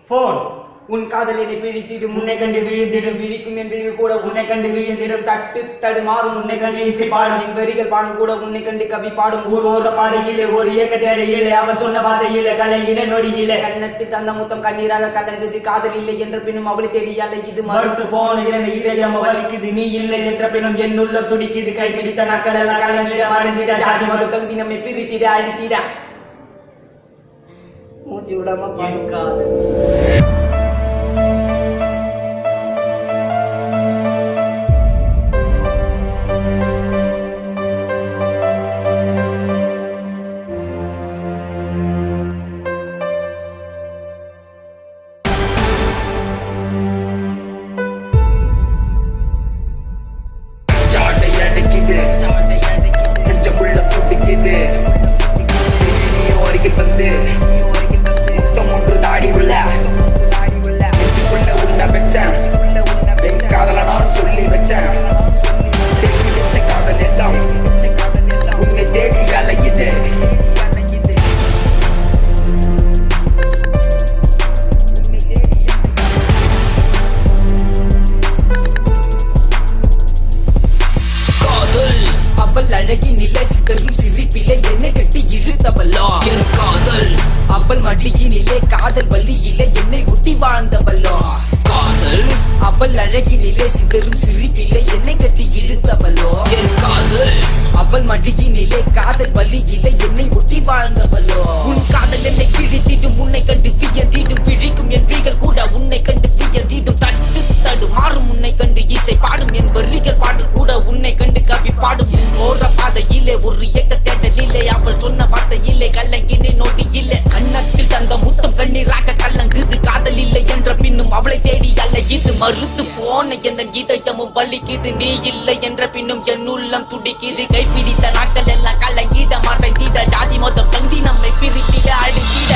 phone உன் காதலினை பிடித்திடும் உன்னை கண்டு விழுந்திடும் விழிக்கும் என்று கூட உன்னை கண்டு விழுந்திடும் தட்டு தடுமாறும் உன்னை கண்டு இசை பாடும் என் வரிகள் பாடும் கூட உன்னை கண்டு கவி பாடும் ஊர் ஓர பாடையிலே ஒரு இயக்கத்தேடையிலே அவன் சொன்ன பாதையிலே கலைஞன நொடியிலே கண்ணத்தில் தந்த முத்தம் கண்ணீராக கலந்தது காதல் இல்லை என்ற பின்னும் அவளை தேடி இது மறுத்து போன என் இதயம் வலிக்குது நீ இல்லை என்ற பின்னும் என் உள்ள துடிக்குது கைப்பிடித்த நக்கள் எல்லாம் கலங்கிட மறந்திட ஜாதி மத தகுதி நம்மை பிரித்திட அழித்திட மூச்சு விடாம பாடுங்க சாட்டை அடைக்குது நெஞ்சமுள்ள துடிக்குது நீ அருகில் வந்து முத்தம் ஒன்று தாடி உள்ள நெஞ்சுக்குள்ள உன்னை வச்சேன் என் காதல நான் சொல்லி வச்சேன் தேடி வச்ச காதல் எல்லாம் உன்னை தேடி அலையுது காதல் அவள் அழகினிலே சிதறும் சிரிப்பிலே என்னை கட்டி இழுத்தவளோ என் காதல் அவள் மடியினிலே காதல் வழியிலே என்னை ஒட்டி வாழ்ந்தவளோ காதல் அவள் அழகினிலே சிதறும் சிரிப்பிலே என்னை கட்டி இழுத்தவளோ என் காதல் அவள் மடியினிலே காதல் வழியிலே என்னை ஒட்டி வாழ்ந்தவளோ உன் காதல் என்னை கிழித்திடும் உன்னை கண்டு வியந்திடும் பிழிக்கும் என் விழிகள் கூட உன்னை கண்டு வியந்திடும் தட்டு தடு மாறும் உன்னை கண்டு இசை பாடும் என் வரிகள் பாடல் கூட உன்னை கண்டு கவி பாடும் என் ஓர பாதையிலே ஒரு ஏக்க தேடலிலே அவள் சொன்ன வார்த்தையிலே கல்லங்கினே நோட்டி இல்லை கண்ணத்தில் தந்த முத்தம் கண்ணீராக கலங்குது காதல் இல்லை என்ற பின்னும் அவளை தேடி அல்ல இது மறுத்து போன எந்த இதயமும் வலிக்குது நீ இல்லை என்ற பின்னும் என் உள்ளம் துடிக்குது கைப்பிடித்த நாட்கள் எல்லாம் கலங்கிட மறைந்திட ஜாதி மொத்தம் தந்தி நம்மை பிரித்திட அழித்திட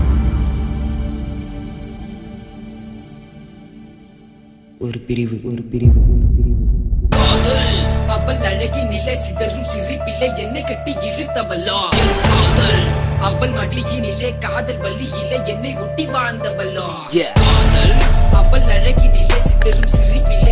ஒரு பிரிவு ஒரு பிரிவு காதல் அவள் அழகி நிலை சிதறும் சிரிப்பிலே என்னை கட்டி இழுத்தவளோ என் காதல் அவள் மடியினிலே காதல் வழியிலே என்னை ஒட்டி வாழ்ந்தவளோ காதல் அவள் அழகி நிலை சிதறும் சிரிப்பிலே